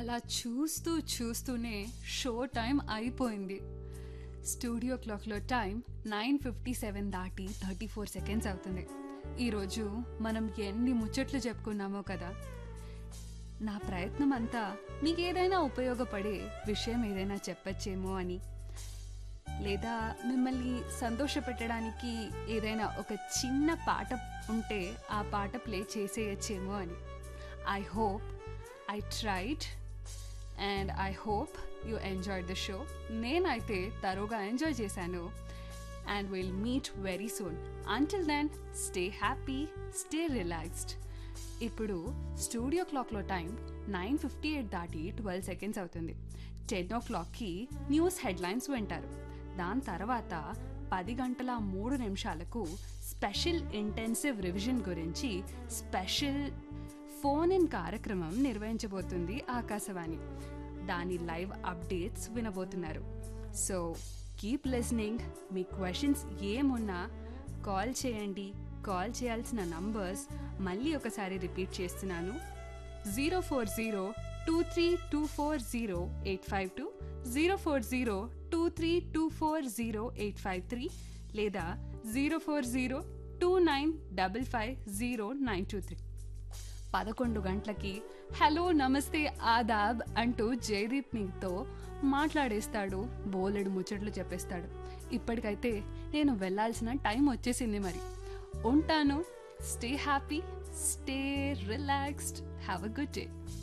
అలా చూస్తూ చూస్తూనే షో టైం అయిపోయింది స్టూడియో క్లాక్లో టైం నైన్ ఫిఫ్టీ సెవెన్ దాటి థర్టీ ఫోర్ సెకండ్స్ అవుతుంది ఈరోజు మనం ఎన్ని ముచ్చట్లు చెప్పుకున్నామో కదా నా ప్రయత్నం అంతా మీకు ఏదైనా ఉపయోగపడే విషయం ఏదైనా చెప్పచ్చేమో అని లేదా మిమ్మల్ని సంతోషపెట్టడానికి ఏదైనా ఒక చిన్న పాట ఉంటే ఆ పాట ప్లే చేసేయచ్చేమో అని I hope I tried and I hope you enjoy the show నేనైతే తరుగా ఎంజాయ్ చేశాను and will meet very soon until then stay happy stay relaxed ఇప్పుడు స్టూడియో క్లాక్లో టైం నైన్ ఫిఫ్టీ ఎయిట్ దాటి ట్వెల్వ్ సెకండ్స్ అవుతుంది ten ఓ క్లాక్కి news headlines వింటారు దాని తర్వాత పది గంటల మూడు నిమిషాలకు స్పెషల్ ఇంటెన్సివ్ రివిజన్ గురించి స్పెషల్ ఫోన్ ఇన్ కార్యక్రమం నిర్వహించబోతుంది ఆకాశవాణి దాని లైవ్ అప్డేట్స్ వినబోతున్నారు సో కీప్ లిస్నింగ్ మీ క్వశ్చన్స్ ఏమున్నా కాల్ చేయండి కాల్ చేయాల్సిన నంబర్స్ మళ్ళీ ఒకసారి రిపీట్ చేస్తున్నాను zero four zero two three two four zero eight five two zero four zero two three two four zero eight five three లేదా zero four zero two nine double five zero nine two three పదకొండు గంటలకి hello నమస్తే ఆదాబ్ అంటూ జయదీప్ మీతో మాట్లాడేస్తాడు బోలెడు ముచ్చట్లు చెప్పేస్తాడు ఇప్పటికైతే నేను వెళ్ళాల్సిన టైం వచ్చేసింది మరి ఉంటాను stay happy stay relaxed have a good day